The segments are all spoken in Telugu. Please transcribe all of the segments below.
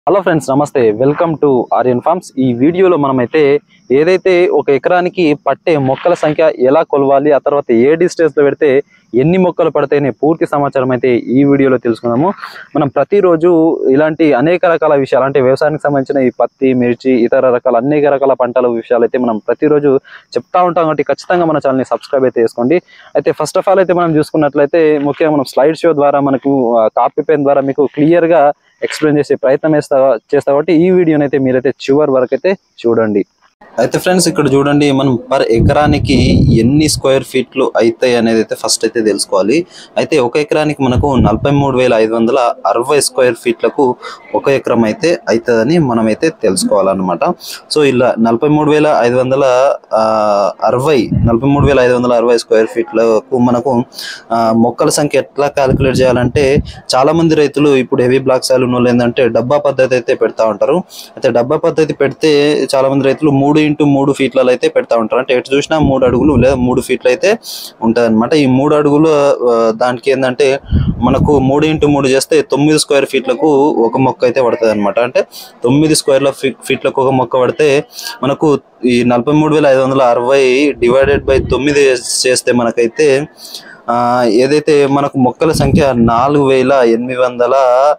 హలో ఫ్రెండ్స్ నమస్తే వెల్కమ్ టు ఆర్యన్ ఫార్మ్స్ ఈ వీడియోలో మనమైతే ఏదైతే ఒక ఎకరానికి పట్టే మొక్కల సంఖ్య ఎలా కొలవాలి ఆ తర్వాత ఏ డిస్టెన్స్ లో పెడితే ఎన్ని మొక్కలు పడతాయనే పూర్తి సమాచారం అయితే ఈ వీడియోలో తెలుసుకుందాము మనం ప్రతిరోజు ఇలాంటి అనేక రకాల విషయాలు అంటే వ్యవసాయానికి సంబంధించిన ఈ పత్తి మిర్చి ఇతర రకాల అనేక రకాల పంటల విషయాలు అయితే మనం ప్రతిరోజు చెప్తా ఉంటాం కాబట్టి ఖచ్చితంగా మన ఛానల్ని సబ్స్క్రైబ్ అయితే చేసుకోండి అయితే ఫస్ట్ ఆఫ్ ఆల్ అయితే మనం చూసుకున్నట్లయితే ముఖ్యంగా మనం స్లైడ్ షో ద్వారా మనకు కాపీ పెన్ ద్వారా మీకు క్లియర్ గా ఎక్స్ప్లెయిన్ చేసే ప్రయత్నం చేస్తా చేస్తా కాబట్టి ఈ వీడియోని అయితే మీరైతే చివరి వరకు అయితే చూడండి అయితే ఫ్రెండ్స్ ఇక్కడ చూడండి మనం పర్ ఎకరానికి ఎన్ని స్క్వేర్ ఫీట్లు అవుతాయి అనేది అయితే ఫస్ట్ అయితే తెలుసుకోవాలి అయితే ఒక ఎకరానికి మనకు నలభై మూడు వేల ఐదు వందల అరవై స్క్వేర్ ఫీట్లకు ఒక ఎకరం అయితే అవుతుందని మనం అయితే తెలుసుకోవాలన్నమాట సో ఇలా నలభై మూడు వేల ఐదు వందల ఆ, అరవై నలభై మూడు వేల ఐదు వందల అరవై స్క్వేర్ ఫీట్లకు మనకు ఆ, మొక్కల సంఖ్య ఎట్లా క్యాలిక్యులేట్ చేయాలంటే చాలా మంది రైతులు ఇప్పుడు హెవీ బ్లాక్ సాయిల్ ఉన్న వాళ్ళు ఏంటంటే డబ్బా పద్ధతి అయితే పెడతా ఉంటారు అయితే డబ్బా పద్ధతి పెడితే చాలా మంది రైతులు మూడు ఇంటూ మూడు ఫీట్లలో అయితే పెడతా ఉంటారు అంటే ఎటు చూసినా మూడు అడుగులు లేదా మూడు ఫీట్లు అయితే ఉంటుంది అనమాట ఈ మూడు అడుగులు ఆ, దానికి ఏంటంటే మనకు మూడు ఇంటూ మూడు చేస్తే తొమ్మిది స్క్వేర్ ఫీట్లకు ఒక మొక్క అయితే పడుతుంది అనమాట అంటే తొమ్మిది స్క్వేర్ల ఫీ- ఫీట్లకు ఒక మొక్క పడితే మనకు ఈ నలభై మూడు వేల ఐదు వందల అరవై డివైడెడ్ బై తొమ్మిది చేస్తే మనకైతే ఆ, ఏదైతే మనకు మొక్కల సంఖ్య నాలుగు వేల ఎనిమిది వందల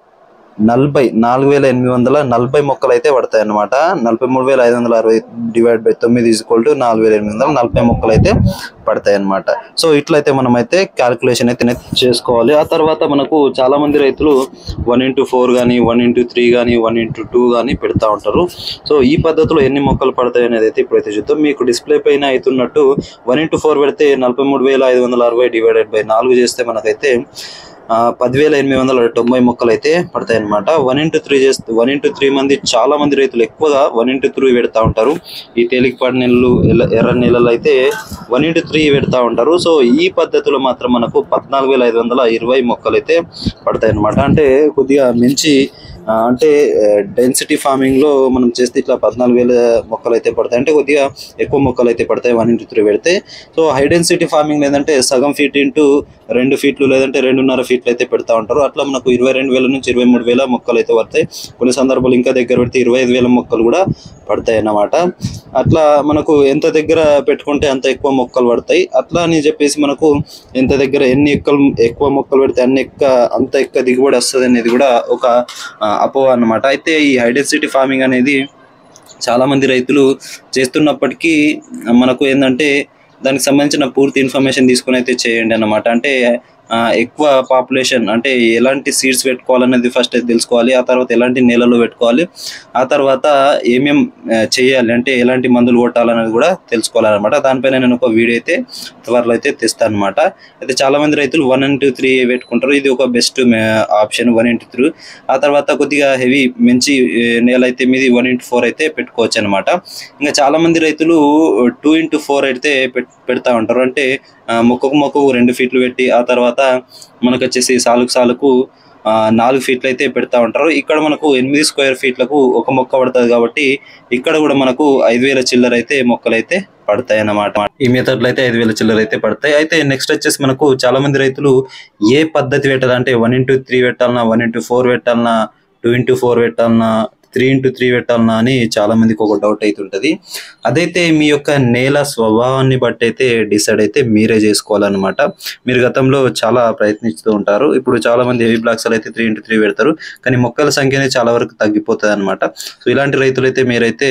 నలభై నాలుగు వేల ఎనిమిది వందల నలభై మొక్కలు అయితే పడతాయి అనమాట నలభై మూడు వేల ఐదు వందల అరవై డివైడ్ బై తొమ్మిది ఈక్వల్ టు నాలుగు వేల ఎనిమిది వందల నలభై మొక్కలు అయితే పడతాయి అనమాట సో ఇట్లయితే మనం అయితే క్యాల్కులేషన్ అయితే నె- చేసుకోవాలి ఆ తర్వాత మనకు చాలా మంది రైతులు వన్ ఇంటూ ఫోర్ కానీ వన్ ఇంటూ త్రీ కానీ వన్ ఇంటూ టూ కానీ పెడతా ఉంటారు సో ఈ పద్ధతిలో ఎన్ని మొక్కలు పడతాయి అనేది అయితే ఇప్పుడైతే చూద్దాం మీకు డిస్ప్లే పైన అవుతున్నట్టు వన్ ఇంటూ ఫోర్ పెడితే నలభై మూడు వేల ఐదు వందల అరవై డివైడెడ్ బై నాలుగు చేస్తే మనకైతే ఆ, పదివేల ఎనిమిది వందల తొంభై మొక్కలు అయితే పడతాయి అనమాట వన్ ఇంటూ త్రీ చేస్తే వన్ ఇంటూ త్రీ మంది చాలా మంది రైతులు ఎక్కువగా వన్ ఇంటూ త్రీ పెడతా ఉంటారు ఈ తేలికపాటి నెలలు ఎల్ల- ఎర్ర నెలలు అయితే వన్ ఇంటూ త్రీ పెడతా ఉంటారు సో ఈ పద్ధతిలో మాత్రం మనకు పద్నాలుగు వేల ఐదు వందల ఇరవై మొక్కలు అయితే పడతాయి అనమాట అంటే కొద్దిగా మంచి ఆ, అంటే డెన్సిటీ ఫార్మింగ్ లో మనం చేస్తే ఇట్లా పద్నాలుగు వేల మొక్కలు అయితే పడతాయి అంటే కొద్దిగా ఎక్కువ మొక్కలు అయితే పడతాయి వన్ ఇంటూ త్రీ పెడితే సో హై డెన్సిటీ ఫార్మింగ్ లేదంటే సగం ఫీట్ ఇంటూ రెండు ఫీట్లు లేదంటే రెండున్నర ఫీట్లు అయితే పెడతా ఉంటారు అట్లా మనకు ఇరవై రెండు వేల నుంచి ఇరవై మూడు వేల మొక్కలు అయితే పడతాయి కొన్ని సందర్భాలు ఇంకా దగ్గర పెడితే ఇరవై ఐదు వేల మొక్కలు కూడా పడతాయి అన్నమాట అట్లా మనకు ఎంత దగ్గర పెట్టుకుంటే అంత ఎక్కువ మొక్కలు పడతాయి అట్లా అని చెప్పేసి మనకు ఎంత దగ్గర ఎన్ని ఎక్కువ ఎక్కువ మొక్కలు పెడితే అన్ని ఎక్క అంత ఎక్కువ దిగుబడి వస్తుంది అనేది కూడా ఒక ఆ, అపోహ అన్నమాట అయితే ఈ హైడెన్సిటీ ఫార్మింగ్ అనేది చాలా మంది రైతులు చేస్తున్నప్పటికీ మనకు ఏంటంటే దానికి సంబంధించిన పూర్తి ఇన్ఫర్మేషన్ తీసుకుని అయితే చేయండి అన్నమాట అంటే ఆ, ఎక్కువ పాపులేషన్ అంటే ఎలాంటి సీడ్స్ పెట్టుకోవాలనేది ఫస్ట్ అయితే తెలుసుకోవాలి ఆ తర్వాత ఎలాంటి నేలలో పెట్టుకోవాలి ఆ తర్వాత ఏమేం ఆ, చేయాలి అంటే ఎలాంటి మందులు కొట్టాలనేది కూడా తెలుసుకోవాలన్నమాట దానిపైన నేను ఒక వీడియో అయితే త్వరలో అయితే తెస్తాను అనమాట అయితే చాలా మంది రైతులు వన్ ఇంటూ త్రీ పెట్టుకుంటారు ఇది ఒక best option one into three ఆ తర్వాత కొద్దిగా హెవీ మంచి ఏ, నేల అయితే మీది వన్ ఇంటూ ఫోర్ అయితే పెట్టుకోవచ్చు అనమాట ఇంకా చాలా మంది రైతులు టూ ఇంటూ ఫోర్ అయితే పెట్- పెడతా ఉంటారు అంటే ఆ, మొక్కకు మొక్కకు రెండు ఫీట్లు పెట్టి ఆ తర్వాత మనకు వచ్చేసి సాలుకు సాలుకు ఆ, నాలుగు ఫీట్లు అయితే పెడతా ఉంటారు ఇక్కడ మనకు ఎనిమిది స్క్వేర్ ఫీట్లకు ఒక మొక్క పడుతుంది కాబట్టి ఇక్కడ కూడా మనకు ఐదు వేల చిల్లర అయితే మొక్కలు అయితే పడతాయి అన్నమాట ఈ మెథడ్లో అయితే ఐదు వేల చిల్లర అయితే పడతాయి అయితే నెక్స్ట్ వచ్చేసి మనకు చాలా మంది రైతులు ఏ పద్ధతి పెట్టాలంటే వన్ ఇంటూ త్రీ పెట్టాలన్నా వన్ ఇంటూ ఫోర్ పెట్టాలన్నా టూ ఇంటూ ఫోర్ పెట్టాలన్నా త్రీ ఇంటూ త్రీ పెట్టాలన్నా అని చాలా మందికి ఒక డౌట్ అవుతుంటది అదైతే మీ యొక్క నేల స్వభావాన్ని బట్టి అయితే డిసైడ్ అయితే మీరే చేసుకోవాలన్నమాట మీరు గతంలో చాలా ప్రయత్నిస్తూ ఉంటారు ఇప్పుడు చాలా మంది హెవీ బ్లాక్స్ అయితే త్రీ ఇంటూ త్రీ పెడతారు కానీ మొక్కల సంఖ్య అనేది చాలా వరకు తగ్గిపోతుంది అనమాట సో ఇలాంటి రైతులు అయితే మీరైతే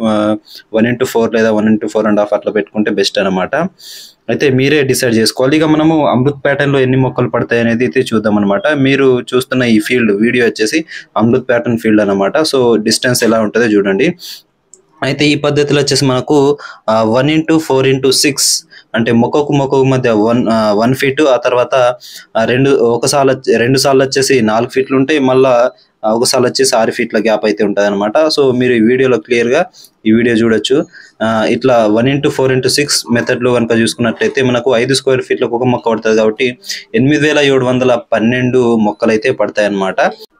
వన్ ఇంటూ ఫోర్ లేదా one into four and half అట్లా పెట్టుకుంటే బెస్ట్ అన్నమాట అయితే మీరే డిసైడ్ చేసుకోవాలి ఇక మనము అమృత్ ప్యాటర్న్ లో ఎన్ని మొక్కలు పడతాయి అనేది అయితే చూద్దాం అనమాట మీరు చూస్తున్న ఈ ఫీల్డ్ వీడియో వచ్చేసి అమృత్ ప్యాటర్న్ ఫీల్డ్ అన్నమాట సో డిస్టెన్స్ ఎలా ఉంటుందో చూడండి అయితే ఈ పద్ధతిలో వచ్చేసి మనకు one into four into six అంటే మొక్కకు మొక్కకు మధ్య వన్ వన్ ఫీట్ ఆ తర్వాత ఆ, రెండు ఒకసారి వచ్చి- రెండు సార్లు వచ్చేసి నాలుగు ఫీట్లు ఉంటాయి మళ్ళా ఆ, ఒకసారి వచ్చేసి ఆరు ఫీట్ల గ్యాప్ అయితే ఉంటుంది అనమాట సో మీరు ఈ వీడియోలో క్లియర్ గా ఈ వీడియో చూడొచ్చు ఆ, ఇట్లా one into four into six method లో కనుక చూసుకున్నట్లయితే మనకు ఐదు స్క్వేర్ ఫీట్లకు ఒక మొక్క పడుతుంది కాబట్టి ఎనిమిది వేల ఏడు వందల పన్నెండు మొక్కలు అయితే పడతాయి అనమాట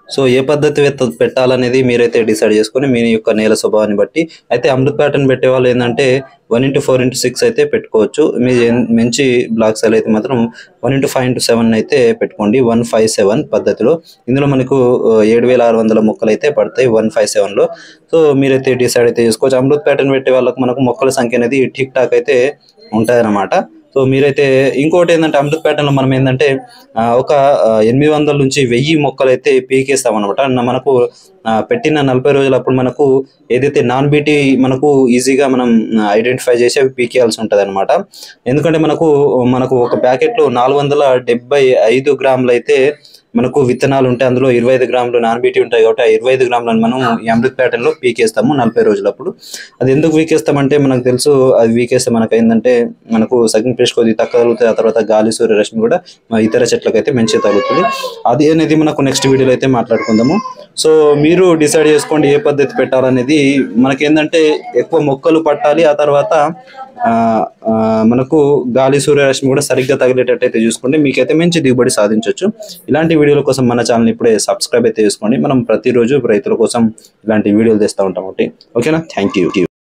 సో ఏ పద్ధతి వెత్త- పెట్టాలనేది మీరైతే డిసైడ్ చేసుకొని మీ యొక్క నేల స్వభావాన్ని బట్టి అయితే అమృత్ ప్యాటర్న్ పెట్టే వాళ్ళు ఏంటంటే one into four into six అయితే పెట్టుకోవచ్చు మీ ఎన్- మంచి బ్లాక్ సెల్ అయితే మాత్రం one into five into seven అయితే పెట్టుకోండి వన్ ఫైవ్ సెవెన్ పద్ధతిలో ఇందులో మనకు ఏడు వేల ఆరు వందల మొక్కలు అయితే పడతాయి వన్ ఫైవ్ సెవెన్లో సో మీరైతే డిసైడ్ అయితే చేసుకోవచ్చు అమృత్ ప్యాటర్న్ పెట్టే వాళ్ళకు మనకు మొక్కల సంఖ్య అనేది ఠీక్ టాక్ అయితే ఉంటుంది సో మీరైతే ఇంకోటి ఏంటంటే అమృత్ ప్యాటర్న్ లో మనం ఏంటంటే ఆ, ఒక ఆ, ఎనిమిది వందల నుంచి వెయ్యి మొక్కలు అయితే పీకేస్తాం అనమాట మనకు ఆ, పెట్టిన నలభై రోజులు అప్పుడు మనకు ఏదైతే నాన్ బీటీ మనకు ఈజీగా మనం ఐడెంటిఫై చేసి అవి పీకేయాల్సి ఉంటుంది అనమాట ఎందుకంటే మనకు మనకు ఒక ప్యాకెట్లో నాలుగు వందల డెబ్బై ఐదు గ్రాములు అయితే మనకు విత్తనాలు ఉంటాయి అందులో ఇరవై ఐదు గ్రాములు నాన్ బీటీ ఉంటాయి కాబట్టి ఆ ఇరవై ఐదు గ్రాములను మనం ఈ అమృత్ ప్యాటర్న్ లో పీకేస్తాము నలభై రోజులప్పుడు అది ఎందుకు వీకేస్తామంటే మనకు తెలుసు అది వీకేస్తే మనకు ఏంటంటే మనకు సగం ఫ్రెష్ కొద్దిగా తక్కువ తగులుతుంది ఆ తర్వాత గాలి సూర్యరశ్మి కూడా మా ఇతర చెట్లకు అయితే మంచిగా తగులుతుంది అది అనేది మనకు నెక్స్ట్ వీడియోలో అయితే మాట్లాడుకుందాము సో మీరు డిసైడ్ చేసుకోండి ఏ పద్ధతి పెట్టాలనేది మనకేంటంటే ఎక్కువ మొక్కలు పట్టాలి ఆ తర్వాత ఆ, ఆ, మనకు గాలి సూర్యరశ్మి కూడా సరిగ్గా తగిలేటట్టు అయితే చూసుకోండి మీకైతే మంచి దిగుబడి సాధించవచ్చు ఇలాంటి వీడియోల కోసం మన ఛానల్ ఇప్పుడే సబ్స్క్రైబ్ అయితే చేసుకోండి మనం ప్రతిరోజు రైతుల కోసం ఇలాంటి వీడియోలు తెస్తూ ఉంటాం ఒకటి ఓకేనా థ్యాంక్ యూ